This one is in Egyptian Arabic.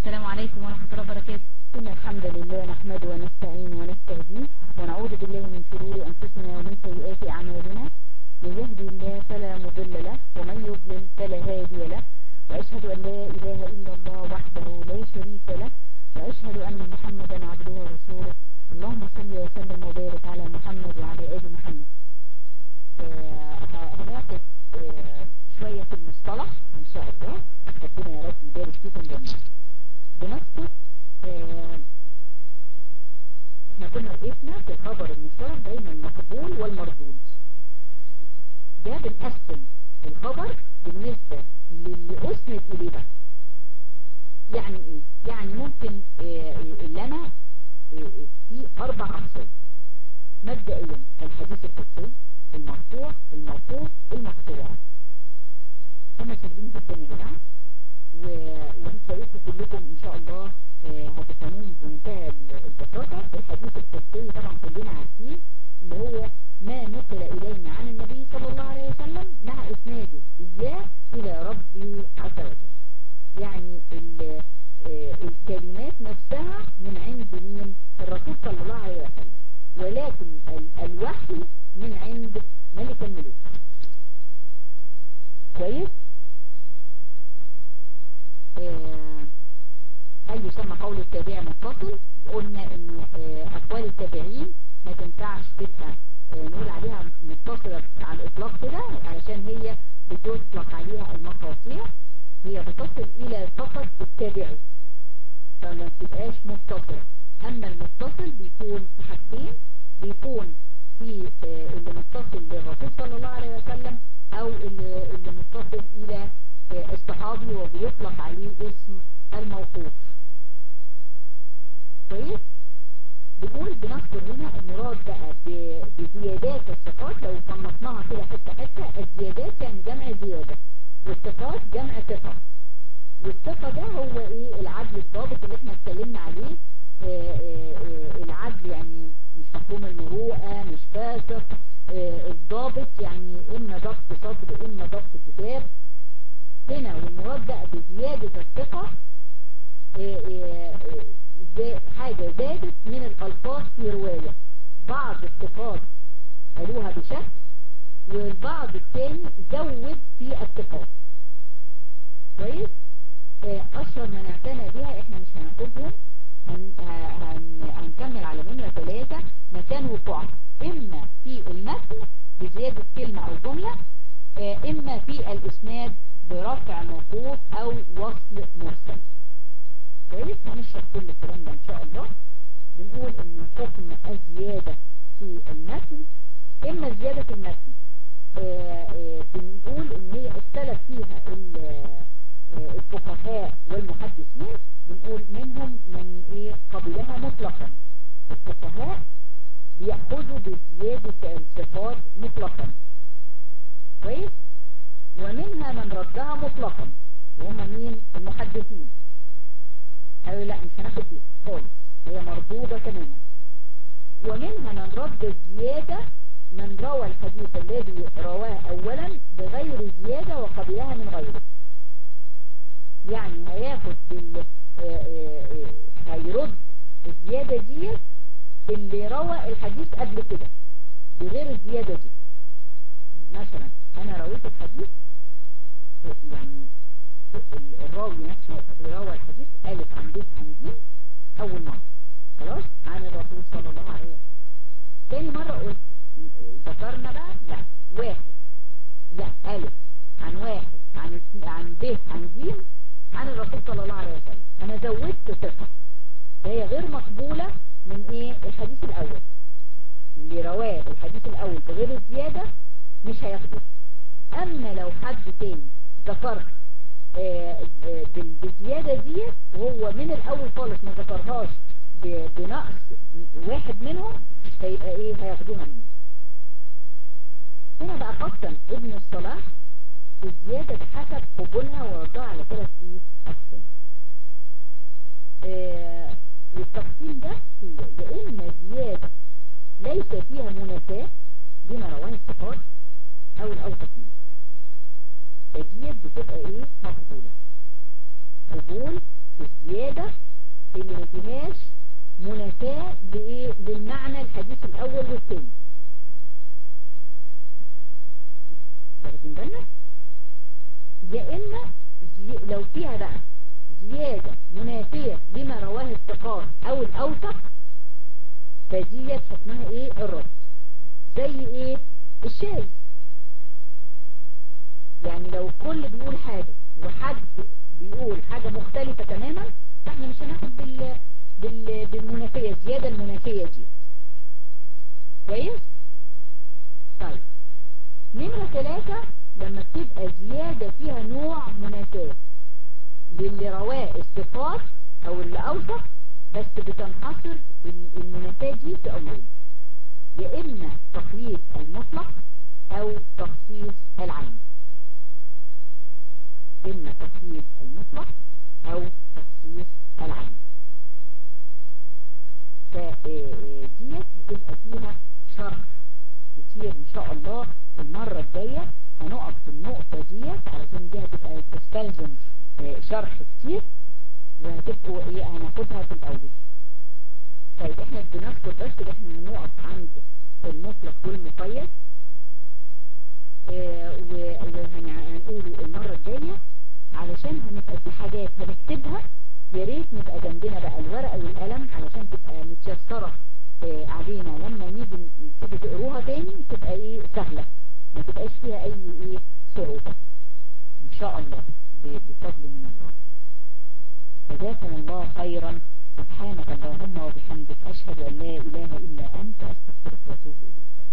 السلام عليكم ورحمة الله وبركاته إن الحمد لله نحمد ونستعين ونستهديه ونعوذ بالله من شرور أنفسنا ومن سيئات أعمالنا من يهدي الله فلا مضل له ومن يضلل فلا هادي له وأشهد أن لا إله إلا الله وحده لا شريك له وأشهد أن محمدا عبده ورسوله اللهم صل وسلم وبارك على محمد وعلى آل محمد آه، هناخد آه، شوية في المصطلح إن شاء الله ربنا يا رب يبارك فيكم جميعا بنذكر آه، احنا كنا وقفنا في الخبر المصطلح بين المقبول والمردود ده بنقسم الخبر بالنسبة للي أسند إليه بقى يعني إيه؟ يعني ممكن آه، اللي أنا آه، في أربع أقسام مبدئيا الحديث القدسي المرفوع الموقوف المقطوع هم سهلين جدا يا جماعة وهتلاقيكم كلكم ان شاء الله آه، هتفهموهم بمنتهى البساطة الحديث القدسي طبعا كلنا عارفين اللي هو ما نقل الينا عن النبي صلى الله عليه وسلم مع اسناده اياه الى ربي عز وجل يعني ال- آه، الكلمات نفسها من عند مين الرسول صلى الله عليه وسلم ولكن ال- الوحي من عند ملك الملوك كويس آه، هل يسمى قول التابع متصل قلنا ان آه، اقوال التابعين ما تنفعش تبقى آه، نقول عليها متصلة على الاطلاق كده علشان هي بتطلق عليها المقاطيع هي بتصل الى فقط التابعي فما بتبقاش متصلة اما المتصل بيكون في حاجتين بيكون في آه، اللي متصل للرسول صلى الله عليه وسلم او اللي, اللي متصل الى آه، الصحابي وبيطلق عليه اسم الموقوف كويس بنقول بنذكر هنا المراد بقى ب- بزيادات الثقات لو صنفناها كده حته حته الزيادات يعني جمع زياده والثقات جمع ثقه والثقة ده هو ايه العدل الضابط اللي احنا اتكلمنا عليه آه، آه، آه، العدل يعني مش مفهوم المروءة مش فاسق آه، الضابط يعني اما ضبط صدر اما ضبط كتاب هنا والمراد بقى بزيادة الثقة آه، آه، آه، زي- حاجة زادت من الألفاظ في رواية بعض الثقات قالوها بشكل والبعض التاني زود في الثقات كويس آه، اشهر من اعتنى بها احنا مش هناخدهم هن... هن... هنكمل على نمرة ثلاثة مكان وقوعها اما في المتن بزيادة كلمة او جملة آه، اما في الاسناد برفع موقوف او وصل مرسل كويس هنشرح كل الكلام ده ان شاء الله بنقول ان حكم الزيادة في المتن اما زيادة المتن آه، آه، بنقول ان هي اختلف فيها ال- آه، الفقهاء والمحدثين بنقول منهم من ايه قبلها مطلقا الفقهاء بيأخذوا بزيادة الصفات مطلقا كويس ومنها من ردها مطلقا وهم مين المحدثين قالوا لا مش هناخد دي خالص هي مردودة تماما ومنها من رد الزيادة من روى الحديث الذي رواه اولا بغير زيادة وقبلها من غيره يعني هياخد ال- آه، آه، آه، هيرد الزيادة دي اللي روى الحديث قبل كده بغير الزيادة دي مثلا انا رويت الحديث يعني ال- الراوي نفسه اللي روى الحديث ألف عن بيت عن دين أول مرة خلاص عن الرسول صلى الله عليه وسلم تاني مرة قلت ذكرنا بقى لا واحد لا ألف عن واحد عن اثنين- عن ب عن ج عن الرسول صلى الله عليه وسلم أنا زودت ثقة فهي غير مقبولة من إيه الحديث الأول اللي رواه الحديث الأول بغير الزيادة مش هياخده أما لو حد تاني ذكر آه، آه، بال- بالزيادة دي وهو من الأول خالص ما ذكرهاش ب- بنقص واحد منهم هيبقى إيه هياخدوها منه هنا بقى قسم ابن الصلاح الزيادة بحسب قبولها ووضعها على ثلاث إيه؟ أقسام آه، والتقسيم ده هي يا إما زيادة ليس فيها منافاة بما رواه الثقات أو الأوسط منه فديت بتبقى إيه مقبولة قبول الزيادة اللي ما فيهاش منافاة لإيه للمعنى الحديث الأول والثاني واخدين بالنا يا إما زي... لو فيها بقى زيادة منافية لما رواه الثقات أو الأوثق فديت حكمها إيه الرد زي إيه الشاذ يعني لو الكل بيقول حاجة وحد بيقول حاجة مختلفة تماما فاحنا مش هناخد بال... بال... بالمنافية الزيادة المنافية دي كويس طيب نمرة ثلاثة لما بتبقى زيادة فيها نوع منافاة للي رواه الصفات او اللي اوصف بس بتنحصر المنافاة دي في امرين يا اما تقييد المطلق او تخصيص العين اما تقييد المطلق او تخصيص العين فديت هتبقى فيها شرح كتير ان شاء الله المرة الجاية هنقف في النقطة ديت علشان دي هتبقى تستلزم شرح كتير وهتبقوا ايه هناخدها في الاول طيب احنا بنذكر بس ان احنا هنقف عند المطلق والمقيد اه وهنقوله المرة الجاية علشان هنبقى في حاجات هنكتبها يا ريت نبقى جنبنا بقى الورقة والقلم علشان تبقى متيسرة اه علينا لما نيجي تيجي تقروها تاني تبقى ايه سهلة ما تبقاش فيها اي ايه صعوبة ان شاء الله بفضل من الله جزاكم الله خيرا سبحانك اللهم وبحمدك أشهد أن لا إله إلا أنت أستغفرك وأتوب إليك